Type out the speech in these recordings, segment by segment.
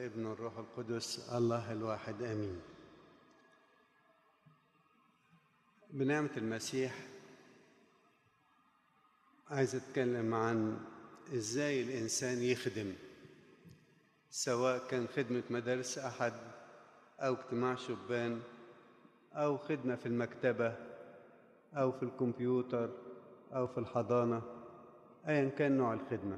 والابن والروح القدس الله الواحد امين بنعمه المسيح عايز اتكلم عن ازاي الانسان يخدم سواء كان خدمه مدارس احد او اجتماع شبان او خدمه في المكتبه او في الكمبيوتر او في الحضانه ايا كان نوع الخدمه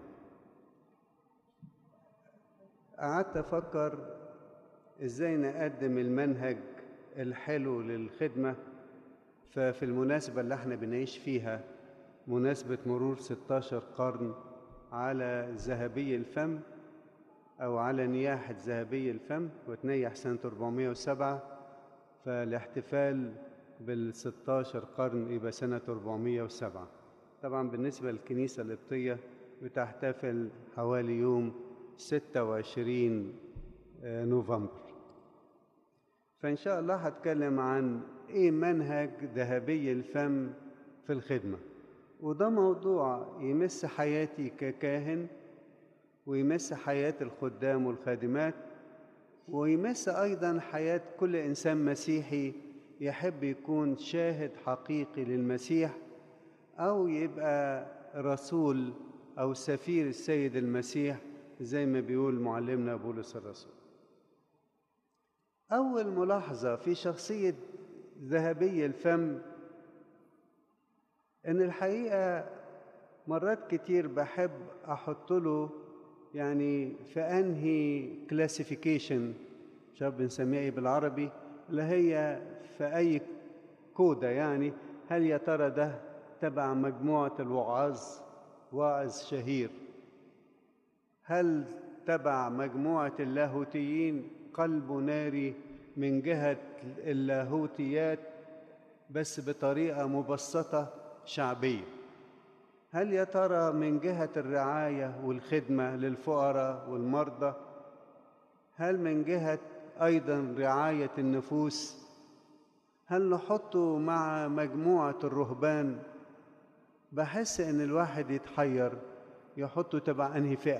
قعدت افكر ازاي نقدم المنهج الحلو للخدمه ففي المناسبه اللي احنا بنعيش فيها مناسبه مرور 16 قرن على ذهبي الفم او على نياحه ذهبي الفم وتنيح سنه 407 فالاحتفال بال 16 قرن يبقى سنه 407 طبعا بالنسبه للكنيسه القبطيه بتحتفل حوالي يوم 26 نوفمبر فإن شاء الله هتكلم عن إيه منهج ذهبي الفم في الخدمة وده موضوع يمس حياتي ككاهن ويمس حياة الخدام والخادمات ويمس أيضا حياة كل إنسان مسيحي يحب يكون شاهد حقيقي للمسيح أو يبقى رسول أو سفير السيد المسيح زي ما بيقول معلمنا بولس الرسول أول ملاحظة في شخصية ذهبي الفم إن الحقيقة مرات كتير بحب أحط له يعني في أنهي كلاسيفيكيشن مش عارف بنسميها إيه بالعربي اللي هي في أي كودة يعني هل يا ترى ده تبع مجموعة الوعاظ واعظ شهير هل تبع مجموعة اللاهوتيين قلب ناري من جهة اللاهوتيات بس بطريقة مبسطة شعبية هل يا ترى من جهة الرعاية والخدمة للفقراء والمرضى هل من جهة أيضا رعاية النفوس هل نحطه مع مجموعة الرهبان بحس إن الواحد يتحير يحطه تبع أنهي فئة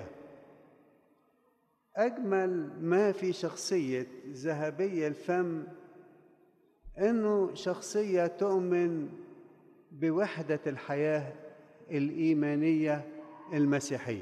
أجمل ما في شخصية ذهبي الفم إنه شخصية تؤمن بوحدة الحياة الإيمانية المسيحية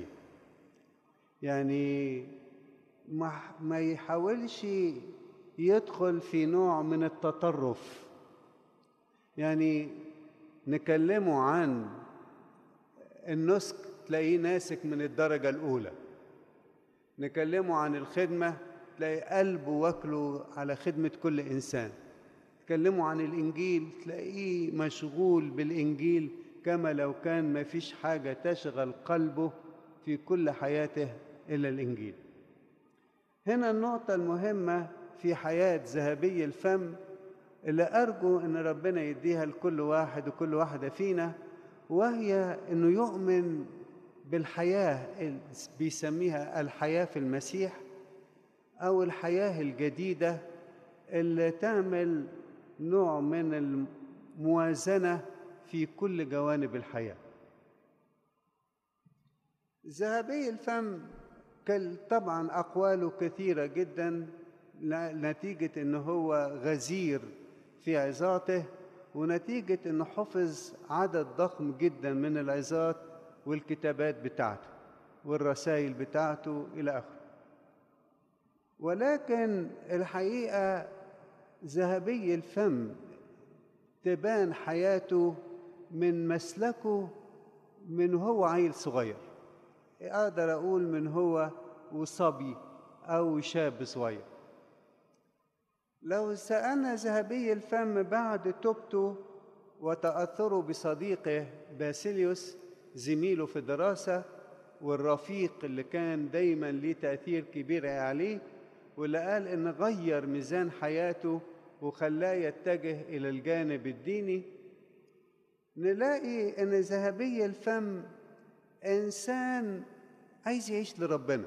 يعني ما يحاولش يدخل في نوع من التطرف يعني نكلمه عن النسك تلاقيه ناسك من الدرجة الأولى نكلمه عن الخدمة تلاقي قلبه واكله على خدمة كل إنسان تكلمه عن الإنجيل تلاقيه مشغول بالإنجيل كما لو كان ما فيش حاجة تشغل قلبه في كل حياته إلا الإنجيل هنا النقطة المهمة في حياة ذهبي الفم اللي أرجو أن ربنا يديها لكل واحد وكل واحدة فينا وهي أنه يؤمن بالحياة بيسميها الحياة في المسيح أو الحياة الجديدة اللي تعمل نوع من الموازنة في كل جوانب الحياة ذهبي الفم طبعا أقواله كثيرة جدا نتيجة أنه هو غزير في عظاته ونتيجة أنه حفظ عدد ضخم جدا من العظات والكتابات بتاعته والرسائل بتاعته إلى آخره ولكن الحقيقة ذهبي الفم تبان حياته من مسلكه من هو عيل صغير أقدر أقول من هو وصبي أو شاب صغير لو سألنا ذهبي الفم بعد توبته وتأثره بصديقه باسيليوس زميله في الدراسة والرفيق اللي كان دايما ليه تأثير كبير عليه واللي قال إن غير ميزان حياته وخلاه يتجه إلى الجانب الديني نلاقي إن ذهبي الفم إنسان عايز يعيش لربنا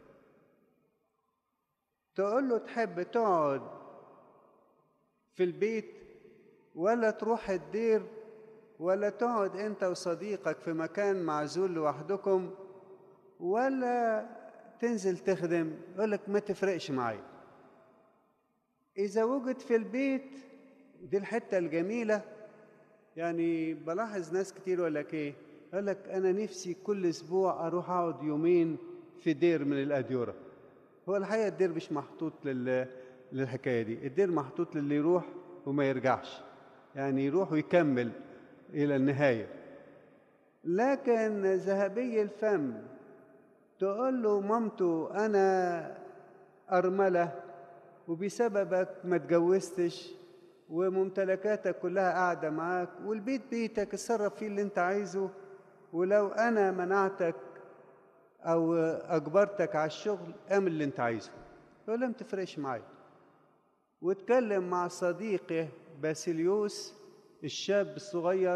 تقول له تحب تقعد في البيت ولا تروح الدير ولا تقعد انت وصديقك في مكان معزول لوحدكم ولا تنزل تخدم يقول لك ما تفرقش معايا إذا وجد في البيت دي الحتة الجميلة يعني بلاحظ ناس كتير يقول لك إيه يقول لك أنا نفسي كل أسبوع أروح أقعد يومين في دير من الأديرة هو الحقيقة الدير مش محطوط لل... للحكاية دي الدير محطوط للي يروح وما يرجعش يعني يروح ويكمل إلى النهاية لكن ذهبي الفم تقول له مامته أنا أرملة وبسببك ما اتجوزتش وممتلكاتك كلها قاعدة معاك والبيت بيتك اتصرف فيه اللي انت عايزه ولو أنا منعتك أو أجبرتك على الشغل اعمل اللي انت عايزه يقول له ما تفرقش معايا واتكلم مع صديقه باسيليوس الشاب الصغير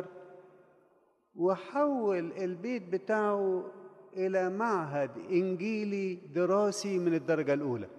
وحول البيت بتاعه إلى معهد إنجيلي دراسي من الدرجة الأولى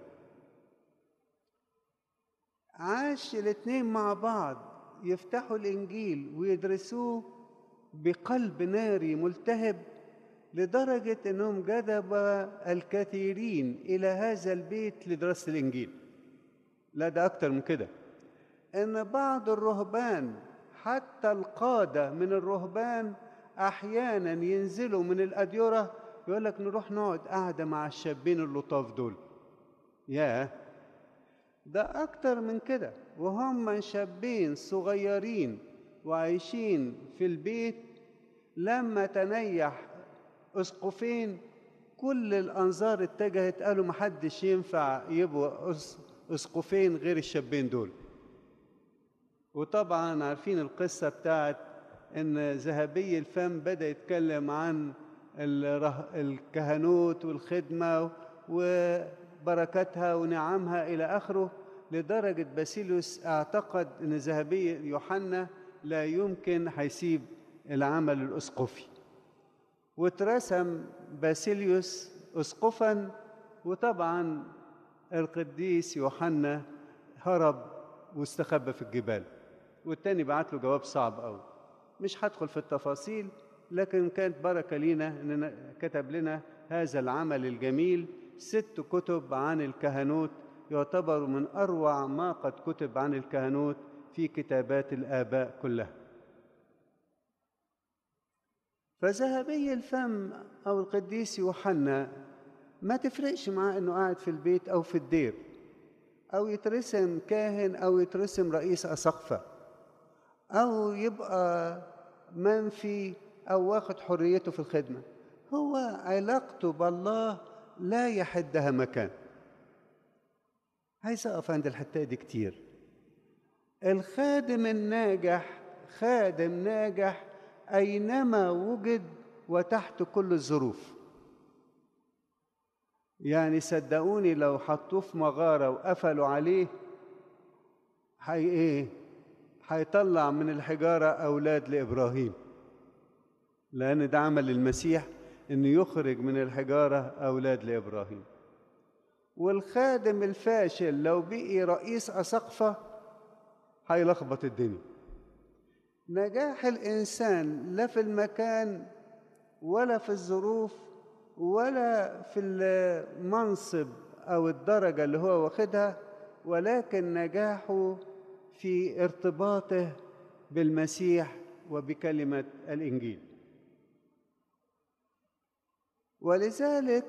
عاش الاتنين مع بعض يفتحوا الإنجيل ويدرسوه بقلب ناري ملتهب لدرجة أنهم جذب الكثيرين إلى هذا البيت لدراسة الإنجيل لا ده أكتر من كده أن بعض الرهبان حتى القادة من الرهبان أحيانا ينزلوا من الأديرة يقول لك نروح نقعد قاعدة مع الشابين اللطاف دول ياه ده أكتر من كده وهم شابين صغيرين وعايشين في البيت لما تنيح أسقفين كل الأنظار اتجهت قالوا محدش ينفع يبقوا أسقفين غير الشابين دول وطبعا عارفين القصة بتاعت إن ذهبي الفم بدأ يتكلم عن الكهنوت والخدمة وبركاتها ونعمها إلى آخره لدرجة باسيليوس اعتقد أن ذهبي يوحنا لا يمكن هيسيب العمل الأسقفي واترسم باسيليوس أسقفا وطبعا القديس يوحنا هرب واستخبى في الجبال والتاني بعت له جواب صعب قوي مش هدخل في التفاصيل لكن كانت بركة لينا أن كتب لنا هذا العمل الجميل ست كتب عن الكهنوت يعتبر من أروع ما قد كتب عن الكهنوت في كتابات الآباء كلها فذهبي الفم أو القديس يوحنا ما تفرقش معاه أنه قاعد في البيت أو في الدير أو يترسم كاهن أو يترسم رئيس أسقفة أو يبقى منفي أو واخد حريته في الخدمة هو علاقته بالله لا يحدها مكان عايز أقف عند الحتة دي كتير الخادم الناجح خادم ناجح أينما وجد وتحت كل الظروف يعني صدقوني لو حطوه في مغارة وقفلوا عليه حي إيه هيطلع من الحجارة أولاد لإبراهيم لأن ده عمل المسيح إنه يخرج من الحجارة أولاد لإبراهيم والخادم الفاشل لو بقي رئيس أسقفة هيلخبط الدنيا نجاح الإنسان لا في المكان ولا في الظروف ولا في المنصب أو الدرجة اللي هو واخدها ولكن نجاحه في ارتباطه بالمسيح وبكلمة الإنجيل ولذلك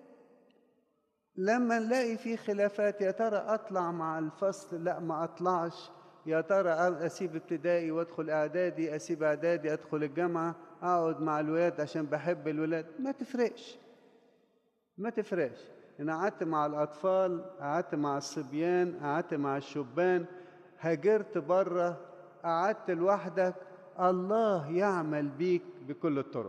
لما نلاقي في خلافات يا ترى اطلع مع الفصل لا ما اطلعش يا ترى اسيب ابتدائي وادخل اعدادي اسيب اعدادي ادخل الجامعه اقعد مع الولاد عشان بحب الولاد ما تفرقش ما تفرقش انا قعدت مع الاطفال قعدت مع الصبيان قعدت مع الشبان هاجرت بره قعدت لوحدك الله يعمل بيك بكل الطرق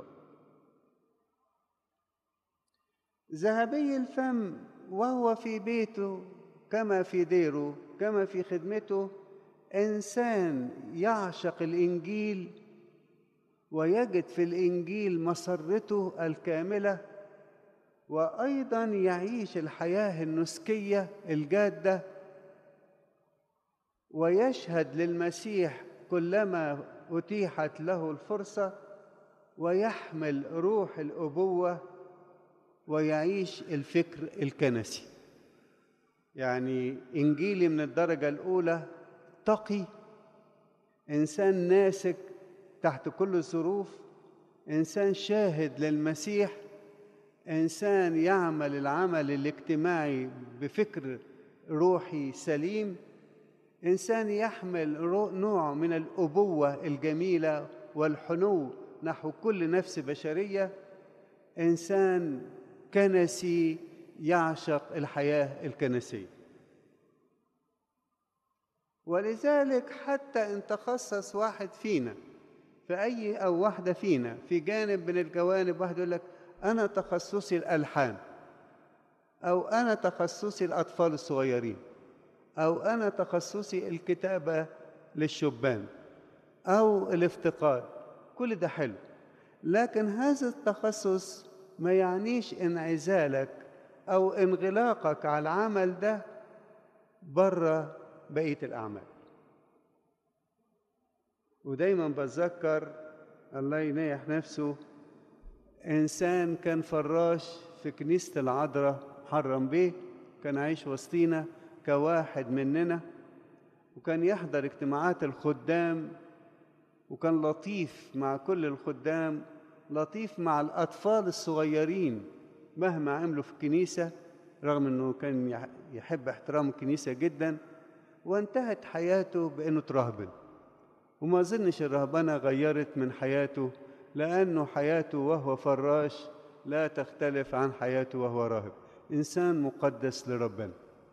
ذهبي الفم وهو في بيته كما في ديره كما في خدمته انسان يعشق الانجيل ويجد في الانجيل مسرته الكامله وايضا يعيش الحياه النسكيه الجاده ويشهد للمسيح كلما اتيحت له الفرصه ويحمل روح الابوه ويعيش الفكر الكنسي يعني انجيلي من الدرجه الاولى تقي انسان ناسك تحت كل الظروف انسان شاهد للمسيح انسان يعمل العمل الاجتماعي بفكر روحي سليم انسان يحمل نوع من الابوه الجميله والحنو نحو كل نفس بشريه انسان كنسي يعشق الحياه الكنسيه ولذلك حتى ان تخصص واحد فينا في اي او واحده فينا في جانب من الجوانب واحد يقول لك انا تخصصي الالحان او انا تخصصي الاطفال الصغيرين او انا تخصصي الكتابه للشبان او الافتقاد كل ده حلو لكن هذا التخصص ما يعنيش انعزالك او انغلاقك على العمل ده بره بقيه الاعمال ودايما بتذكر الله ينيح نفسه انسان كان فراش في كنيسه العذراء حرم بيه كان عايش وسطينا كواحد مننا وكان يحضر اجتماعات الخدام وكان لطيف مع كل الخدام لطيف مع الأطفال الصغيرين مهما عملوا في الكنيسة رغم أنه كان يحب احترام الكنيسة جدا وانتهت حياته بأنه ترهبن وما ظنش الرهبنة غيرت من حياته لأنه حياته وهو فراش لا تختلف عن حياته وهو راهب إنسان مقدس لربنا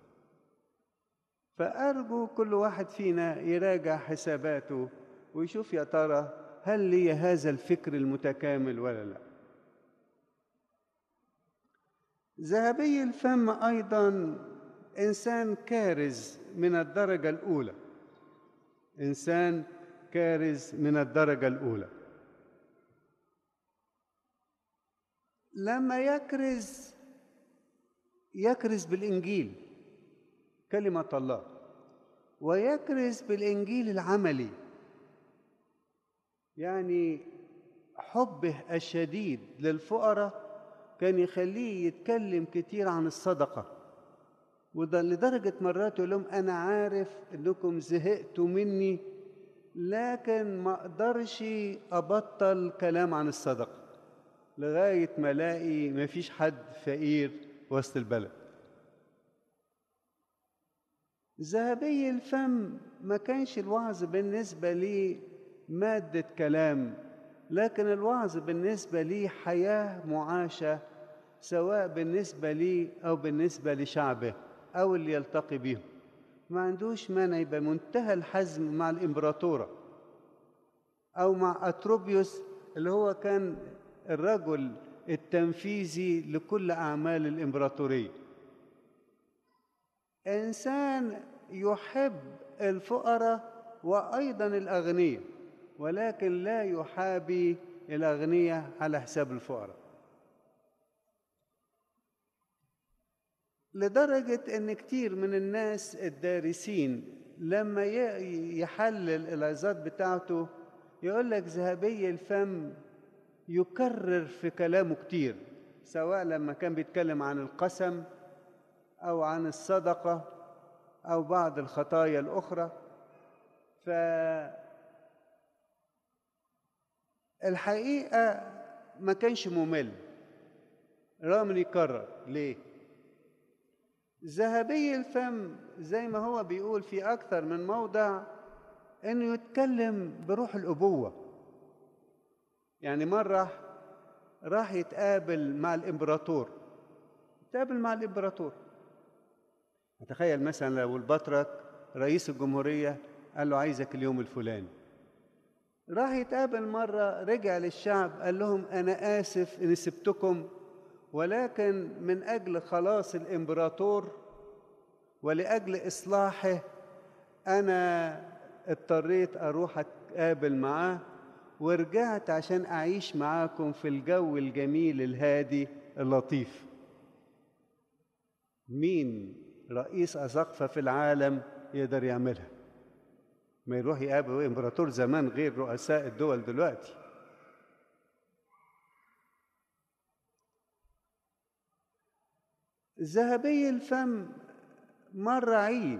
فأرجو كل واحد فينا يراجع حساباته ويشوف يا ترى هل لي هذا الفكر المتكامل ولا لا ذهبي الفم أيضا إنسان كارز من الدرجة الأولى إنسان كارز من الدرجة الأولى لما يكرز يكرز بالإنجيل كلمة الله ويكرز بالإنجيل العملي يعني حبه الشديد للفقراء كان يخليه يتكلم كتير عن الصدقة وده لدرجة مرات يقول لهم أنا عارف إنكم زهقتوا مني لكن ما أقدرش أبطل كلام عن الصدقة لغاية ما ألاقي مفيش حد فقير وسط البلد ذهبي الفم ما كانش الوعظ بالنسبة لي مادة كلام لكن الوعظ بالنسبة لي حياة معاشة سواء بالنسبة لي أو بالنسبة لشعبه أو اللي يلتقي بيهم ما عندوش مانع يبقى منتهى الحزم مع الإمبراطورة أو مع أتروبيوس اللي هو كان الرجل التنفيذي لكل أعمال الإمبراطورية إنسان يحب الفقراء وأيضا الأغنياء ولكن لا يحابي الأغنياء على حساب الفقراء لدرجة أن كتير من الناس الدارسين لما يحلل العظات بتاعته يقول لك ذهبي الفم يكرر في كلامه كتير سواء لما كان بيتكلم عن القسم أو عن الصدقة أو بعض الخطايا الأخرى ف الحقيقة ما كانش ممل رغم انه يكرر ليه؟ ذهبي الفم زي ما هو بيقول في أكثر من موضع إنه يتكلم بروح الأبوة يعني مرة راح يتقابل مع الإمبراطور يتقابل مع الإمبراطور تخيل مثلا لو البطرك رئيس الجمهورية قال له عايزك اليوم الفلاني راح يتقابل مرة رجع للشعب قال لهم أنا آسف إن سبتكم ولكن من أجل خلاص الإمبراطور ولأجل إصلاحه أنا اضطريت أروح أتقابل معاه ورجعت عشان أعيش معاكم في الجو الجميل الهادي اللطيف مين رئيس أساقفة في العالم يقدر يعملها ما يروح يقابل امبراطور زمان غير رؤساء الدول دلوقتي ذهبي الفم مرة عيد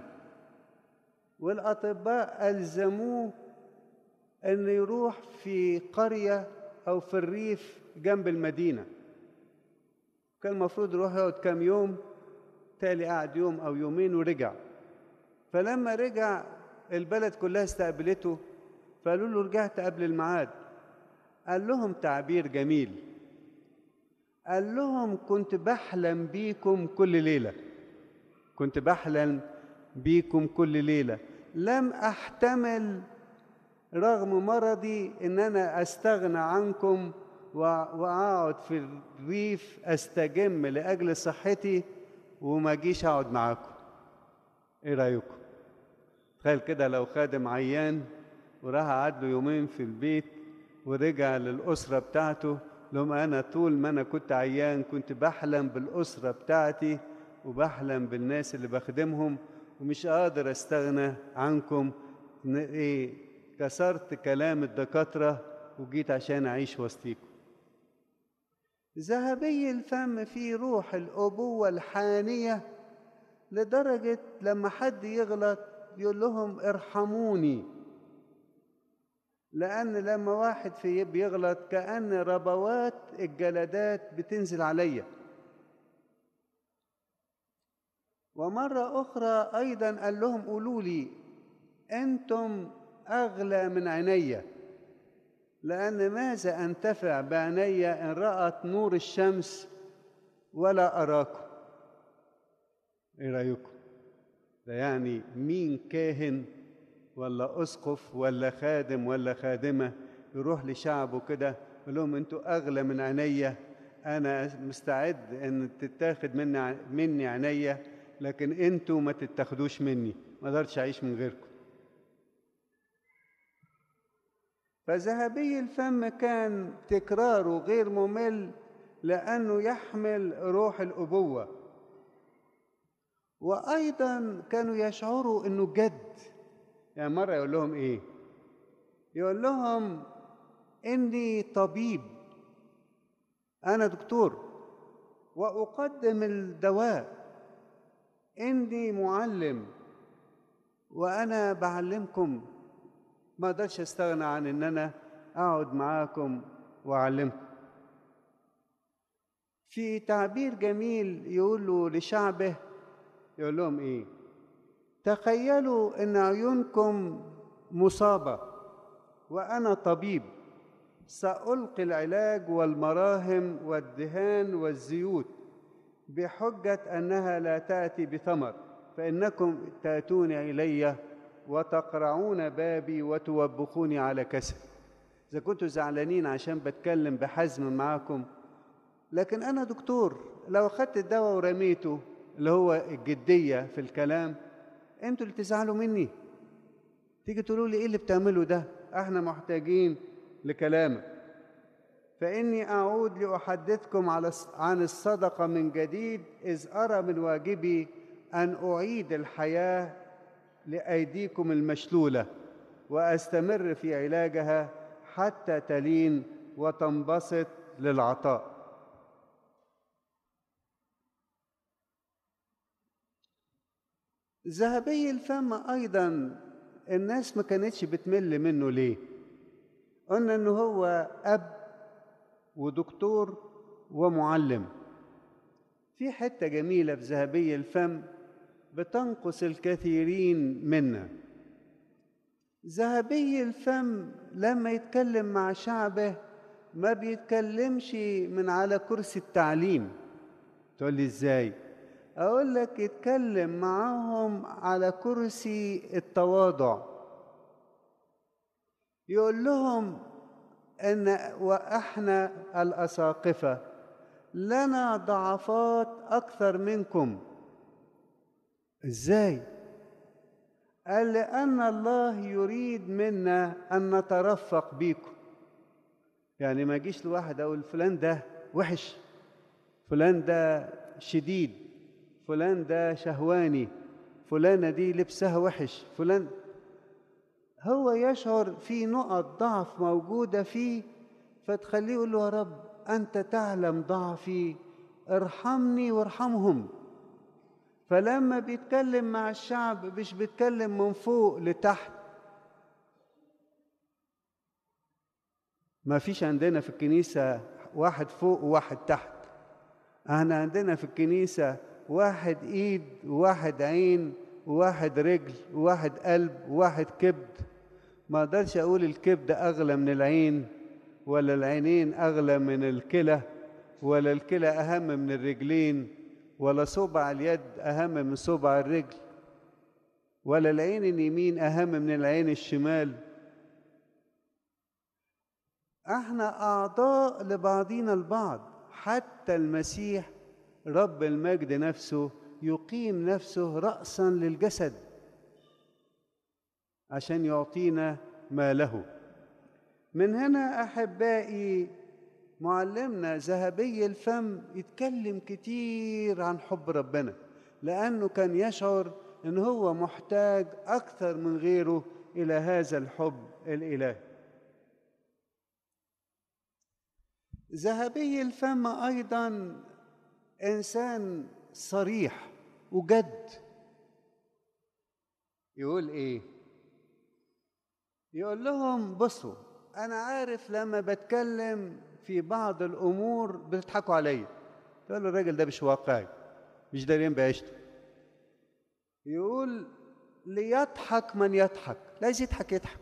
والأطباء ألزموه أن يروح في قرية أو في الريف جنب المدينة كان المفروض يروح يقعد كام يوم تالي قعد يوم أو يومين ورجع فلما رجع البلد كلها استقبلته فقالوا له رجعت قبل الميعاد قال لهم تعبير جميل قال لهم كنت بحلم بيكم كل ليله كنت بحلم بيكم كل ليله لم احتمل رغم مرضي ان انا استغنى عنكم واقعد في الريف استجم لاجل صحتي وما اجيش اقعد معاكم ايه رايكم تخيل كده لو خادم عيان وراح قعد له يومين في البيت ورجع للأسرة بتاعته لهم أنا طول ما أنا كنت عيان كنت بحلم بالأسرة بتاعتي وبحلم بالناس اللي بخدمهم ومش قادر أستغنى عنكم إيه كسرت كلام الدكاترة وجيت عشان أعيش وسطيكم ذهبي الفم فيه روح الأبوة الحانية لدرجة لما حد يغلط يقول لهم ارحموني لأن لما واحد في بيغلط كأن ربوات الجلدات بتنزل عليا ومرة أخرى أيضا قال لهم قولوا لي أنتم أغلى من عيني لأن ماذا أنتفع بعيني إن رأت نور الشمس ولا أراكم إيه رأيكم؟ ده يعني مين كاهن ولا اسقف ولا خادم ولا خادمه يروح لشعبه كده يقول لهم انتوا اغلى من عينيا انا مستعد ان تتاخد مني مني عينيا لكن انتوا ما تتاخدوش مني ما اقدرش اعيش من غيركم فذهبي الفم كان تكراره غير ممل لانه يحمل روح الابوه وايضا كانوا يشعروا انه جد يعني مرة يقول لهم إيه؟ يقول لهم إني طبيب أنا دكتور وأقدم الدواء إني معلم وأنا بعلمكم ما أقدرش أستغنى عن إن أنا أقعد معاكم وأعلمكم في تعبير جميل يقوله لشعبه يقول لهم إيه؟ تخيلوا ان عيونكم مصابه وانا طبيب سالقي العلاج والمراهم والدهان والزيوت بحجه انها لا تاتي بثمر فانكم تاتون الي وتقرعون بابي وتوبخوني على كسر اذا كنتوا زعلانين عشان بتكلم بحزم معاكم لكن انا دكتور لو اخدت الدواء ورميته اللي هو الجديه في الكلام انتوا اللي تزعلوا مني تيجي تقولوا لي ايه اللي بتعمله ده احنا محتاجين لكلامك فاني اعود لاحدثكم على عن الصدقه من جديد اذ ارى من واجبي ان اعيد الحياه لايديكم المشلوله واستمر في علاجها حتى تلين وتنبسط للعطاء ذهبي الفم ايضا الناس ما كانتش بتمل منه ليه قلنا انه هو اب ودكتور ومعلم في حته جميله في ذهبي الفم بتنقص الكثيرين منا ذهبي الفم لما يتكلم مع شعبه ما بيتكلمش من على كرسي التعليم تقول لي ازاي اقول لك اتكلم معاهم على كرسي التواضع يقول لهم ان واحنا الاساقفه لنا ضعفات اكثر منكم ازاي قال لان الله يريد منا ان نترفق بيكم يعني ما اجيش لواحد اقول فلان ده وحش فلان ده شديد فلان ده شهواني فلانة دي لبسها وحش فلان هو يشعر في نقط ضعف موجودة فيه فتخليه يقول له يا رب أنت تعلم ضعفي ارحمني وارحمهم فلما بيتكلم مع الشعب مش بيتكلم من فوق لتحت ما فيش عندنا في الكنيسة واحد فوق وواحد تحت احنا عندنا في الكنيسة واحد ايد وواحد عين وواحد رجل وواحد قلب وواحد كبد ما اقدرش اقول الكبد اغلى من العين ولا العينين اغلى من الكلى ولا الكلى اهم من الرجلين ولا صبع اليد اهم من صبع الرجل ولا العين اليمين اهم من العين الشمال احنا اعضاء لبعضينا البعض حتى المسيح رب المجد نفسه يقيم نفسه راسا للجسد عشان يعطينا ما له من هنا احبائي معلمنا ذهبي الفم يتكلم كتير عن حب ربنا لانه كان يشعر ان هو محتاج اكثر من غيره الى هذا الحب الالهي ذهبي الفم ايضا انسان صريح وجد يقول ايه يقول لهم بصوا انا عارف لما بتكلم في بعض الامور بتضحكوا عليا تقول له الراجل ده مش واقعي مش دارين بعيشته يقول ليضحك من يضحك لا عايز يضحك يضحك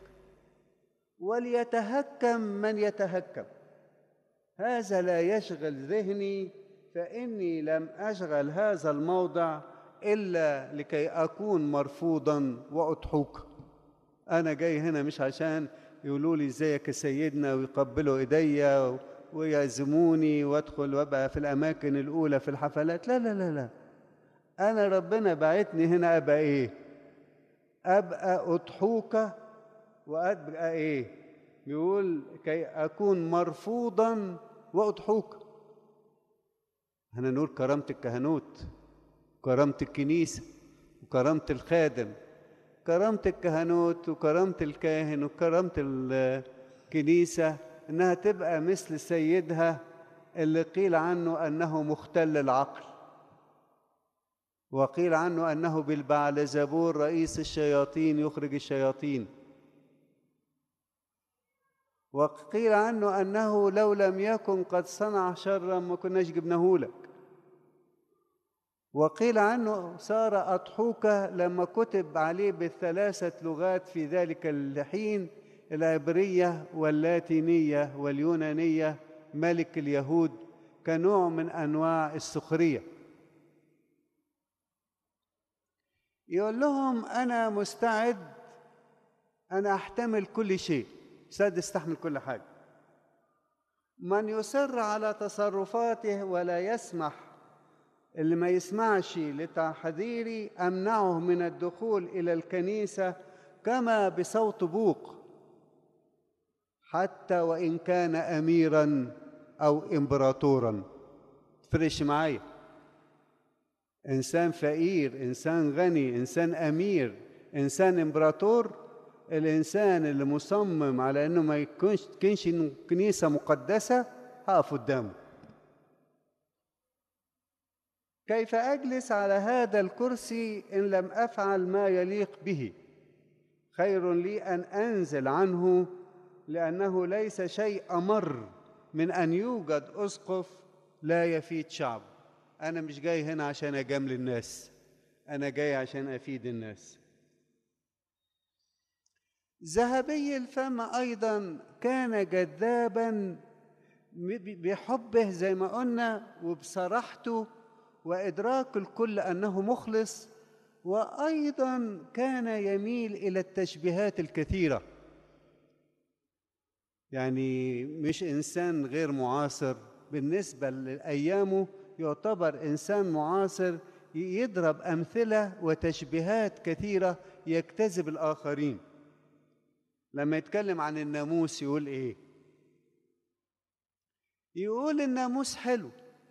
وليتهكم من يتهكم هذا لا يشغل ذهني فاني لم اشغل هذا الموضع الا لكي اكون مرفوضا واضحوك انا جاي هنا مش عشان يقولوا لي ازيك يا سيدنا ويقبلوا ايديا ويعزموني وادخل وابقى في الاماكن الاولى في الحفلات لا لا لا لا انا ربنا بعتني هنا ابقى ايه ابقى اضحوكه وابقى ايه يقول كي اكون مرفوضا واضحوكه احنا نقول كرامه الكهنوت كرامه الكنيسه وكرامه الخادم كرامة الكهنوت وكرامة الكاهن وكرامة الكنيسة إنها تبقى مثل سيدها اللي قيل عنه أنه مختل العقل وقيل عنه أنه بالبعلزبور رئيس الشياطين يخرج الشياطين وقيل عنه أنه لو لم يكن قد صنع شرا ما كناش جبناه لك وقيل عنه صار أضحوكة لما كتب عليه بالثلاثة لغات في ذلك الحين العبرية واللاتينية واليونانية ملك اليهود كنوع من أنواع السخرية يقول لهم أنا مستعد أنا أحتمل كل شيء مستعد أستحمل كل حاجة من يصر على تصرفاته ولا يسمح اللي ما يسمعش لتحذيري امنعه من الدخول الى الكنيسه كما بصوت بوق حتى وان كان اميرا او امبراطورا فرش معايا انسان فقير انسان غني انسان امير انسان امبراطور الانسان اللي مصمم على انه ما يكونش تكونش كنيسه مقدسه هقف قدامه كيف اجلس على هذا الكرسي ان لم افعل ما يليق به خير لي ان انزل عنه لانه ليس شيء امر من ان يوجد اسقف لا يفيد شعب انا مش جاي هنا عشان اجامل الناس انا جاي عشان افيد الناس ذهبي الفم ايضا كان جذابا بحبه زي ما قلنا وبصراحته وادراك الكل انه مخلص وايضا كان يميل الى التشبيهات الكثيره يعني مش انسان غير معاصر بالنسبه لايامه يعتبر انسان معاصر يضرب امثله وتشبيهات كثيره يجتذب الاخرين لما يتكلم عن الناموس يقول ايه يقول الناموس حلو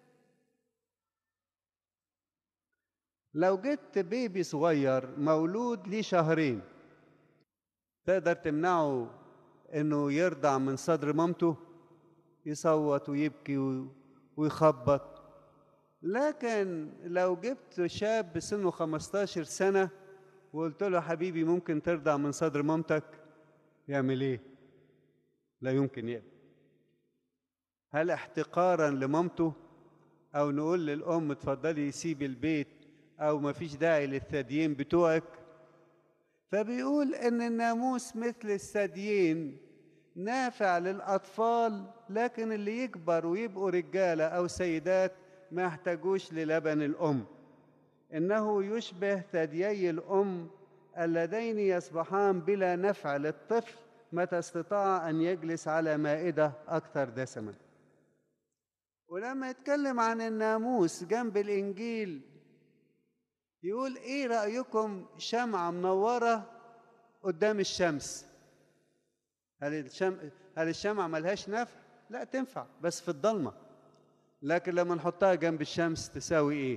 لو جبت بيبي صغير مولود ليه شهرين تقدر تمنعه انه يرضع من صدر مامته يصوت ويبكي ويخبط لكن لو جبت شاب سنه 15 سنة وقلت له حبيبي ممكن ترضع من صدر مامتك يعمل ايه لا يمكن يقبل هل احتقارا لمامته او نقول للام اتفضلي سيبي البيت او مفيش داعي للثديين بتوعك فبيقول ان الناموس مثل الثديين نافع للاطفال لكن اللي يكبر ويبقوا رجاله او سيدات ما يحتاجوش للبن الام انه يشبه ثديي الام اللذين يصبحان بلا نفع للطفل متى استطاع ان يجلس على مائده اكثر دسما ولما يتكلم عن الناموس جنب الانجيل يقول ايه رايكم شمعه منوره قدام الشمس هل الشم... هل الشمعه ملهاش نفع لا تنفع بس في الضلمه لكن لما نحطها جنب الشمس تساوي ايه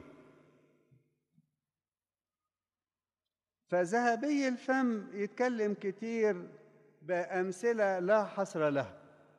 فذهبي الفم يتكلم كتير بأمثلة لا حصر لها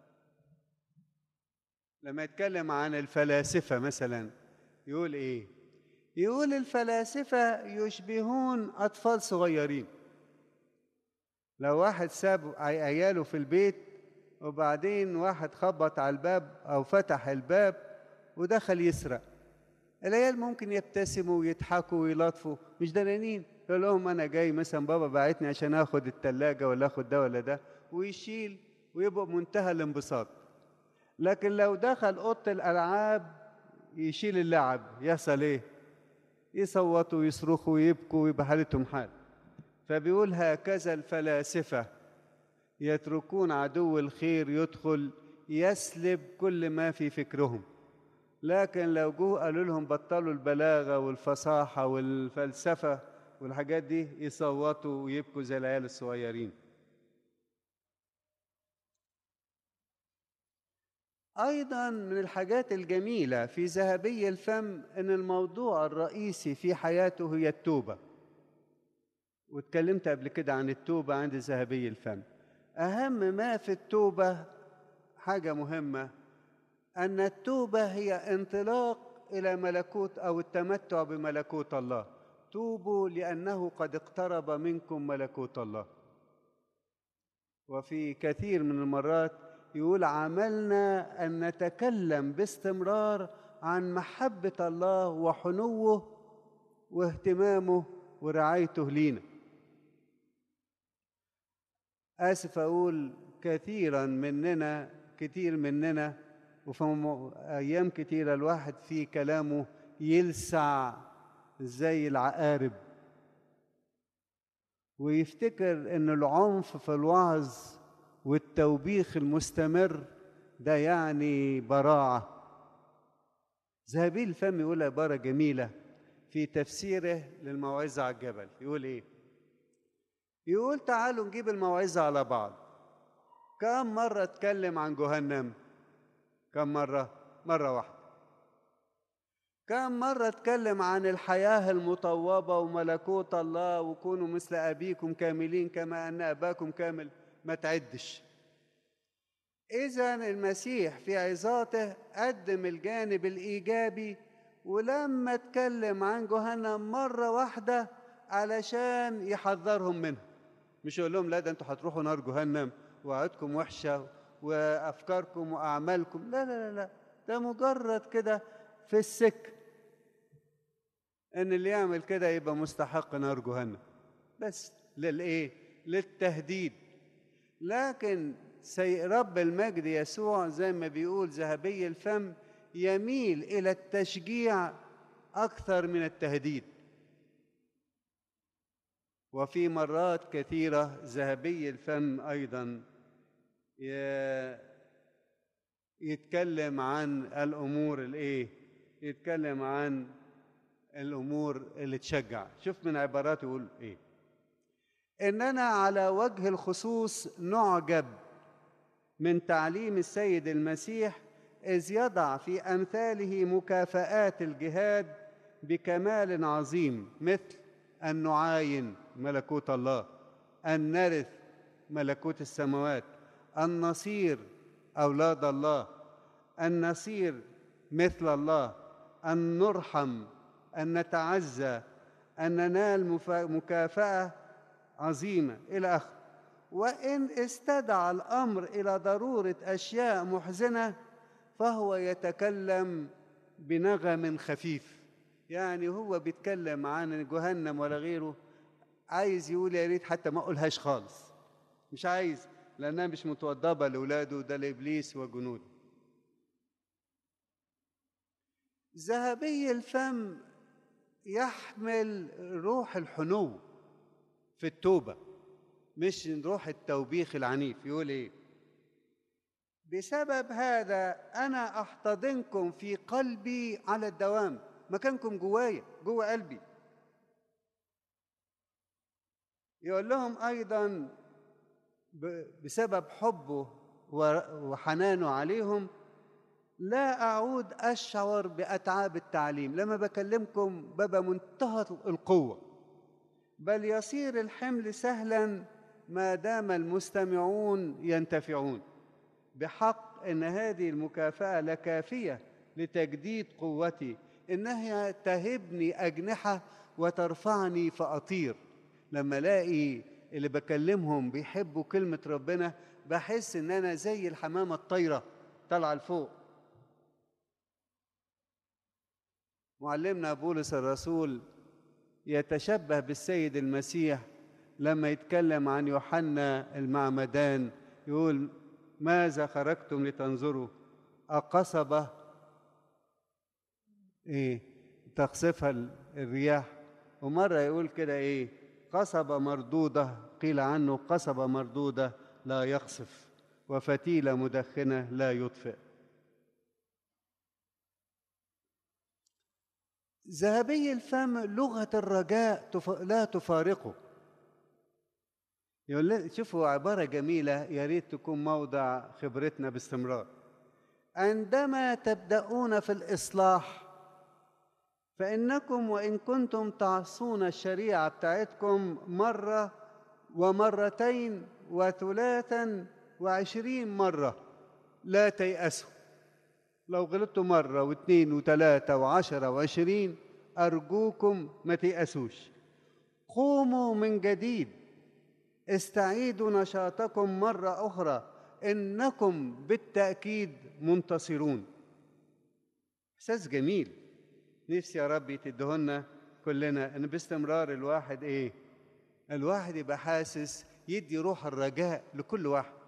لما يتكلم عن الفلاسفة مثلا يقول إيه؟ يقول الفلاسفة يشبهون أطفال صغيرين لو واحد ساب عياله في البيت وبعدين واحد خبط على الباب أو فتح الباب ودخل يسرق العيال ممكن يبتسموا ويضحكوا ويلطفوا مش درانين يقول لهم انا جاي مثلا بابا بعتني عشان اخد التلاجة ولا اخد ده ولا ده ويشيل ويبقى منتهى الانبساط لكن لو دخل اوضه الالعاب يشيل اللعب يحصل ايه يصوتوا ويصرخوا ويبكوا ويبقى حالتهم حال فبيقول هكذا الفلاسفه يتركون عدو الخير يدخل يسلب كل ما في فكرهم لكن لو جوه قالوا لهم بطلوا البلاغه والفصاحه والفلسفه والحاجات دي يصوتوا ويبكوا زي العيال الصغيرين ايضا من الحاجات الجميله في ذهبي الفم ان الموضوع الرئيسي في حياته هي التوبه واتكلمت قبل كده عن التوبه عند ذهبي الفم اهم ما في التوبه حاجه مهمه ان التوبه هي انطلاق الى ملكوت او التمتع بملكوت الله توبوا لانه قد اقترب منكم ملكوت الله وفي كثير من المرات يقول عملنا ان نتكلم باستمرار عن محبه الله وحنوه واهتمامه ورعايته لينا اسف اقول كثيرا مننا كتير مننا وفي ايام كتيره الواحد في كلامه يلسع زي العقارب ويفتكر ان العنف في الوعظ والتوبيخ المستمر ده يعني براعه ذهبيل الفم يقول عباره جميله في تفسيره للموعظه على الجبل يقول ايه يقول تعالوا نجيب الموعظه على بعض كم مره اتكلم عن جهنم كم مره مره واحده كم مرة اتكلم عن الحياة المطوبة وملكوت الله وكونوا مثل أبيكم كاملين كما أن أباكم كامل ما تعدش إذا المسيح في عظاته قدم الجانب الإيجابي ولما اتكلم عن جهنم مرة واحدة علشان يحذرهم منها مش يقول لهم لا ده انتوا هتروحوا نار جهنم وعدكم وحشة وأفكاركم وأعمالكم لا لا لا لا ده مجرد كده في السكة ان اللي يعمل كده يبقى مستحق نار جهنم بس للايه للتهديد لكن سي رب المجد يسوع زي ما بيقول ذهبي الفم يميل الى التشجيع اكثر من التهديد وفي مرات كثيره ذهبي الفم ايضا يتكلم عن الامور الايه يتكلم عن الامور اللي تشجع شوف من عباراته يقول ايه اننا على وجه الخصوص نعجب من تعليم السيد المسيح اذ يضع في امثاله مكافآت الجهاد بكمال عظيم مثل ان نعاين ملكوت الله ان نرث ملكوت السماوات ان نصير اولاد الله ان نصير مثل الله أن نرحم أن نتعزى أن ننال مكافأة عظيمة إلى آخره وإن استدعى الأمر إلى ضرورة أشياء محزنة فهو يتكلم بنغم خفيف يعني هو بيتكلم عن جهنم ولا غيره عايز يقول يا ريت حتى ما اقولهاش خالص مش عايز لانها مش متوضبه لاولاده ده لابليس وجنوده ذهبي الفم يحمل روح الحنو في التوبه مش روح التوبيخ العنيف يقول ايه بسبب هذا انا احتضنكم في قلبي على الدوام مكانكم جوايا جوا قلبي يقول لهم ايضا بسبب حبه وحنانه عليهم لا اعود اشعر باتعاب التعليم لما بكلمكم ببقى منتهى القوه بل يصير الحمل سهلا ما دام المستمعون ينتفعون بحق ان هذه المكافاه لكافيه لتجديد قوتي انها تهبني اجنحه وترفعني فاطير لما الاقي اللي بكلمهم بيحبوا كلمه ربنا بحس ان انا زي الحمامه الطايره طالعه لفوق معلمنا بولس الرسول يتشبه بالسيد المسيح لما يتكلم عن يوحنا المعمدان يقول ماذا خرجتم لتنظروا أقصبة إيه تقصفها الرياح ومرة يقول كده إيه قصبة مردودة قيل عنه قصبة مردودة لا يقصف وفتيلة مدخنة لا يطفئ ذهبي الفم لغة الرجاء لا تفارقه يقول شوفوا عبارة جميلة يا ريت تكون موضع خبرتنا باستمرار عندما تبدأون في الإصلاح فإنكم وإن كنتم تعصون الشريعة بتاعتكم مرة ومرتين وثلاثا وعشرين مرة لا تيأسوا لو غلطتوا مرة واثنين وثلاثة وعشرة وعشرين أرجوكم ما تيأسوش قوموا من جديد استعيدوا نشاطكم مرة أخرى إنكم بالتأكيد منتصرون إحساس جميل نفسي يا رب تدهنا كلنا إن باستمرار الواحد إيه الواحد يبقى حاسس يدي روح الرجاء لكل واحد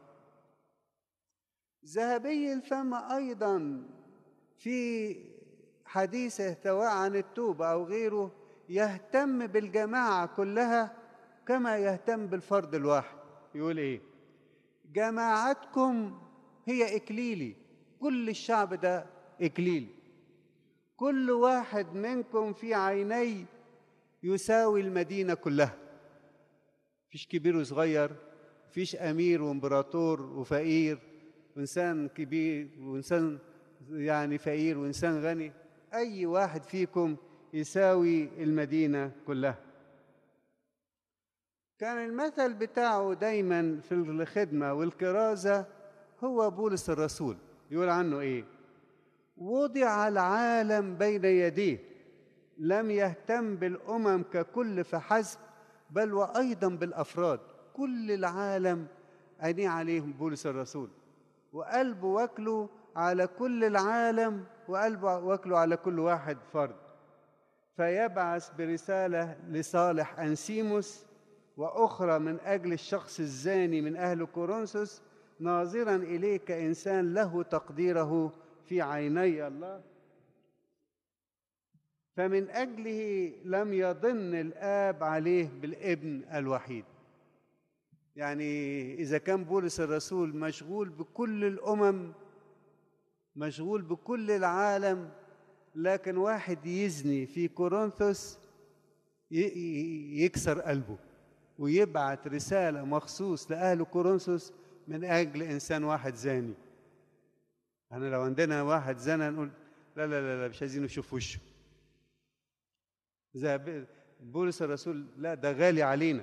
ذهبي الفم أيضا في حديثه سواء عن التوبة أو غيره يهتم بالجماعة كلها كما يهتم بالفرد الواحد يقول إيه جماعتكم هي إكليلي كل الشعب ده إكليلي كل واحد منكم في عيني يساوي المدينة كلها فيش كبير وصغير فيش أمير وإمبراطور وفقير وإنسان كبير وإنسان يعني فقير وإنسان غني أي واحد فيكم يساوي المدينة كلها كان المثل بتاعه دايما في الخدمة والكرازة هو بولس الرسول يقول عنه إيه وضع العالم بين يديه لم يهتم بالأمم ككل فحسب بل وأيضا بالأفراد كل العالم عينيه عليهم بولس الرسول وقلبه واكله على كل العالم وقلبه واكله على كل واحد فرد فيبعث برسالة لصالح أنسيموس وأخرى من أجل الشخص الزاني من أهل كورنثوس ناظرا إليه كإنسان له تقديره في عيني الله فمن أجله لم يضن الآب عليه بالابن الوحيد يعني إذا كان بولس الرسول مشغول بكل الأمم مشغول بكل العالم لكن واحد يزني في كورنثوس يكسر قلبه ويبعت رسالة مخصوص لأهل كورنثوس من أجل إنسان واحد زاني أنا لو عندنا واحد زنا نقول لا لا لا, لا مش عايزين نشوف وشه زي بولس الرسول لا ده غالي علينا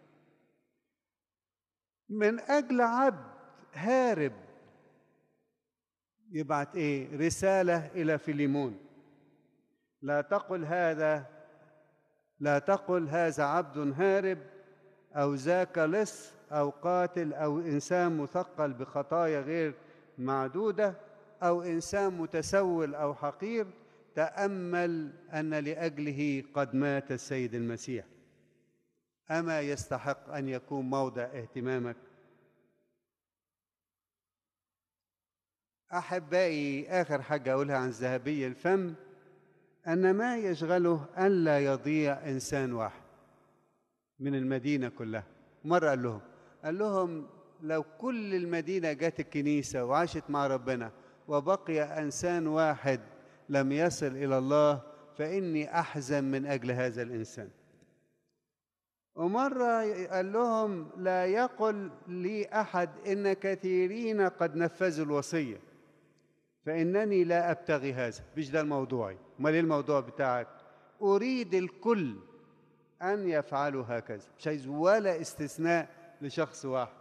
من أجل عبد هارب يبعت إيه رسالة إلى فيليمون لا تقل هذا لا تقل هذا عبد هارب او ذاك لص او قاتل او انسان مثقل بخطايا غير معدوده او انسان متسول او حقير تامل ان لاجله قد مات السيد المسيح اما يستحق ان يكون موضع اهتمامك احبائي اخر حاجه اقولها عن ذهبي الفم ان ما يشغله ان لا يضيع انسان واحد من المدينه كلها مره قال لهم قال لهم لو كل المدينه جت الكنيسه وعاشت مع ربنا وبقي انسان واحد لم يصل الى الله فاني احزن من اجل هذا الانسان ومره قال لهم لا يقل لي احد ان كثيرين قد نفذوا الوصيه فانني لا ابتغي هذا مش ده الموضوعي امال ايه الموضوع بتاعك اريد الكل ان يفعلوا هكذا مش عايز ولا استثناء لشخص واحد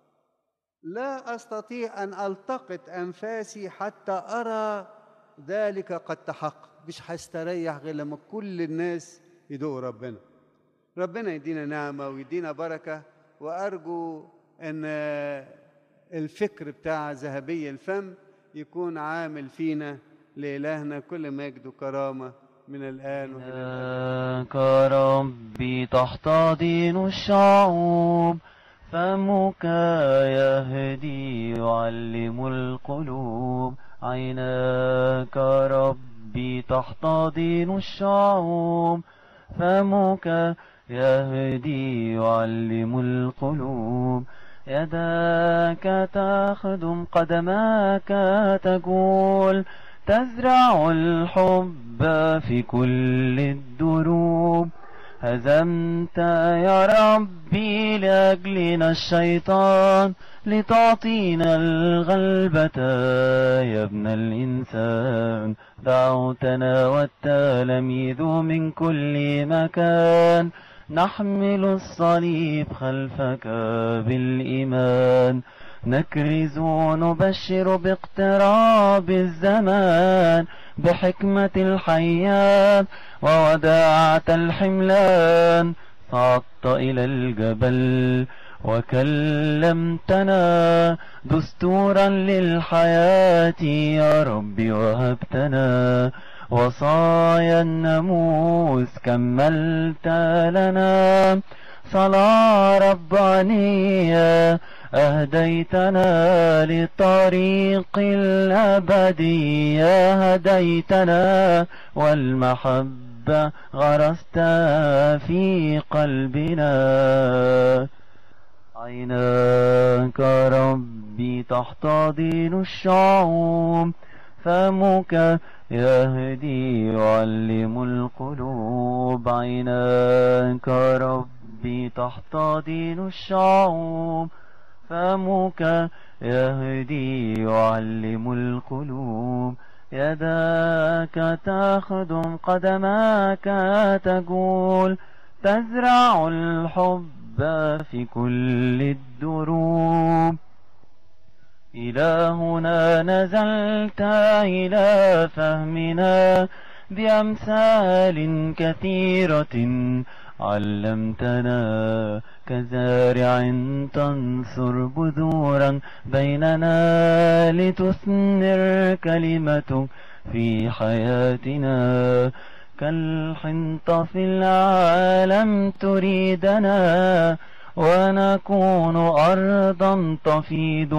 لا استطيع ان التقط انفاسي حتى ارى ذلك قد تحقق مش هستريح غير لما كل الناس يدوقوا ربنا ربنا يدينا نعمه ويدينا بركه وارجو ان الفكر بتاع ذهبي الفم يكون عامل فينا لإلهنا كل مجد وكرامة من الآن وإلى الأبد كربي تحتضن الشعوب فمك يهدي يعلم القلوب عيناك ربي تحتضن الشعوب فمك يهدي يعلم القلوب يداك تخدم قدماك تقول تزرع الحب في كل الدروب هزمت يا ربي لأجلنا الشيطان لتعطينا الغلبة يا ابن الإنسان دعوتنا والتلاميذ من كل مكان نحمل الصليب خلفك بالإيمان نكرز ونبشر باقتراب الزمان بحكمة الحياة ووداعة الحملان صعدت إلى الجبل وكلمتنا دستورا للحياة يا ربي وهبتنا وصايا الناموس كملت لنا صلاة ربانية أهديتنا لطريق الأبدية هديتنا والمحبة غرست في قلبنا عيناك ربي تحتضن الشعوب فمك يهدي يعلم القلوب عيناك ربي تحتضن الشعوب فمك يهدي يعلم القلوب يداك تخدم قدماك تقول تزرع الحب في كل الدروب إلهنا نزلت إلى فهمنا بأمثال كثيرة علمتنا كزارع تنثر بذورا بيننا لتثمر كلمتك في حياتنا كالحنطة في العالم تريدنا ونكون أرضا تفيض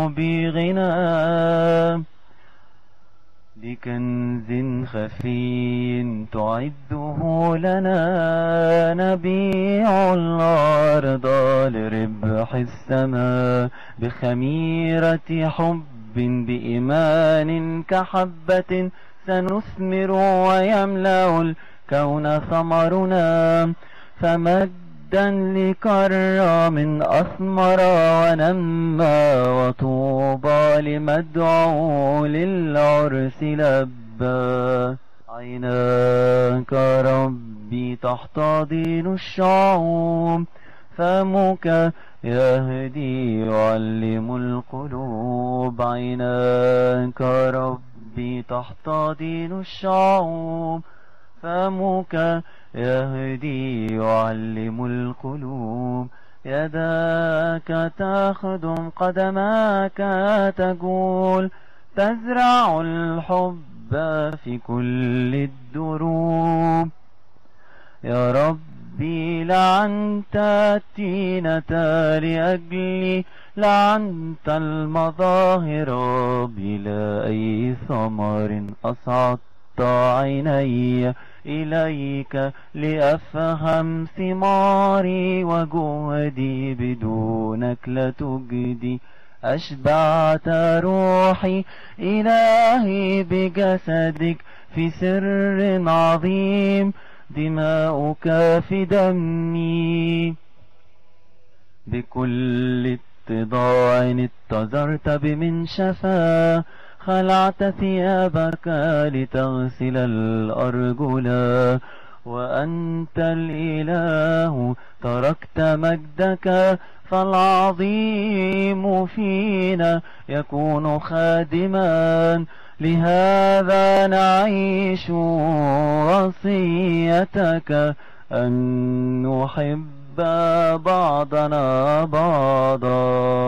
بغنى لكنز خفي تعده لنا نبيع الأرض لربح السماء بخميرة حب بإيمان كحبة سنثمر ويملأ الكون ثمرنا فمجدا لكرم أثمر ونمى وطوبى لمدعو للعرس لبى عيناك ربي تحتضن الشعوب فمك يهدي يعلم القلوب عيناك ربي تحتضن الشعوب فمك يهدي يعلم القلوب يداك تخدم قدماك تقول تزرع الحب في كل الدروب يا ربي لعنت التينة لأجلي لعنت المظاهر بلا أي ثمر أصعدت عيني إليك لأفهم ثماري وجهدي بدونك لا تجدي أشبعت روحي إلهي بجسدك في سر عظيم دماؤك في دمي بكل اتضاع اتزرت بمنشفا خلعت ثيابك لتغسل الأرجلا وأنت الإله تركت مجدك فالعظيم فينا يكون خادما لهذا نعيش وصيتك أن نحب بعضنا بعضا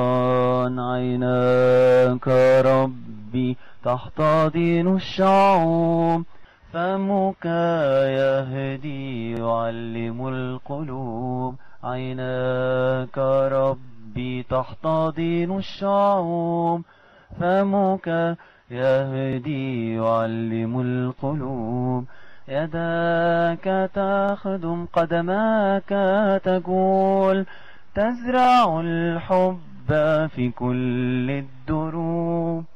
عيناك ربي تحتضن الشعوب فمك يهدي يعلم القلوب عيناك ربي تحتضن الشعوب فمك يهدي يعلم القلوب يداك تخدم قدماك تقول تزرع الحب في كل الدروب